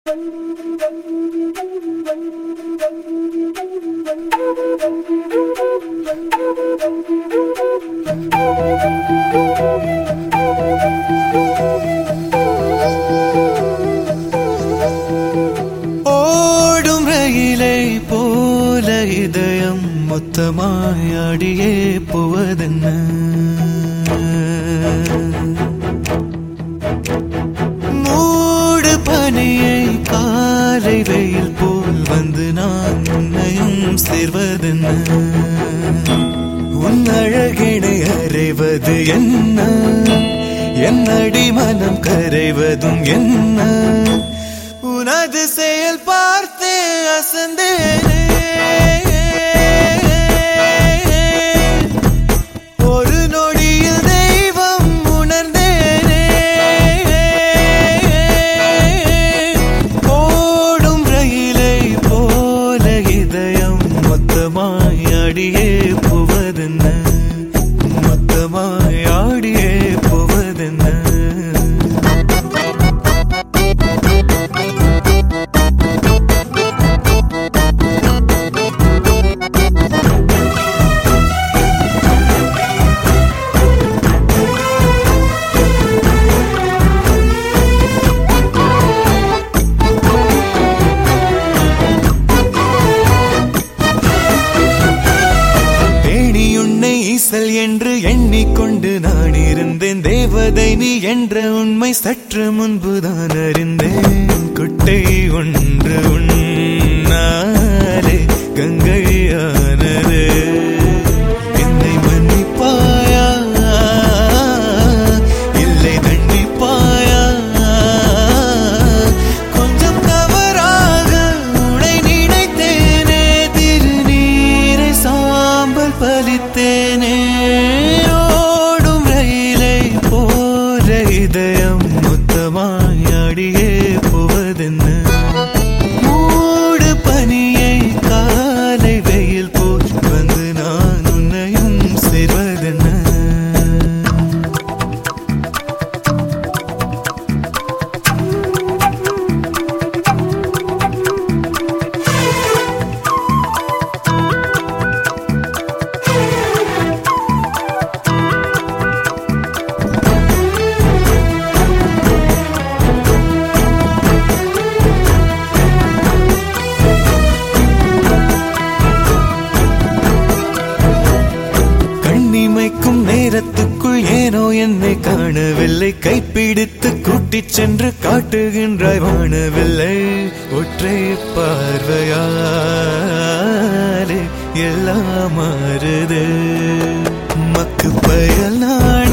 ஓடும் ரயிலை போல இதயம் மொத்தமாயாடியே போவதென்ன மூடு பனியை காலை வெயில் போல் வந்து நான் உன்னையும் சேர்வதென்ன உன் அழகினை அறைவது என்ன என் அடி மனம் கரைவதும் என்ன உனது செயல் பார்த்து அசந்தேனே ஒரு நொடியில் தெய்வம் உணர்ந்தேனே ஓடும் ரயிலை போல இதயம் மொத்தமாய் ஆடியே போவதென்ன மொத்தமாய் ஆடியே போவதென்ன தேடி உன்னை ஈசல் என்று எண்ணிக்கொண்டு நான் இருந்தேன் தேவதை நீ என்ற உண்மை சற்று முன்புதான் அறிந்தேன் குட்டை ஒன்று உன்னாலே கங்கையானது என்னை மன்னிப்பாயா இல்லை தண்டிப்பாயா கொஞ்சம் தவறாக உனை நினைத்தேனே திருநீரை சாம்பல் பலித்தேனே ஓடும் ரயிலை போல இதயம் மொத்தமாயாடியே போவதென்ன மூடு பனியை காலை வெயில் போல் வந்து நான் உன்னையும் சேர்வதென்ன கண்ணிமைக்கும் நேரத்துக்குள் ஏனோ என்னை காணவில்லை கைப்பிடித்து கூட்டிச் சென்று காட்டுகின்றாய் வானவில்லை ஒற்றை பார்வையாலே எல்லாம் மாறுது மக்கு பயல் நாள்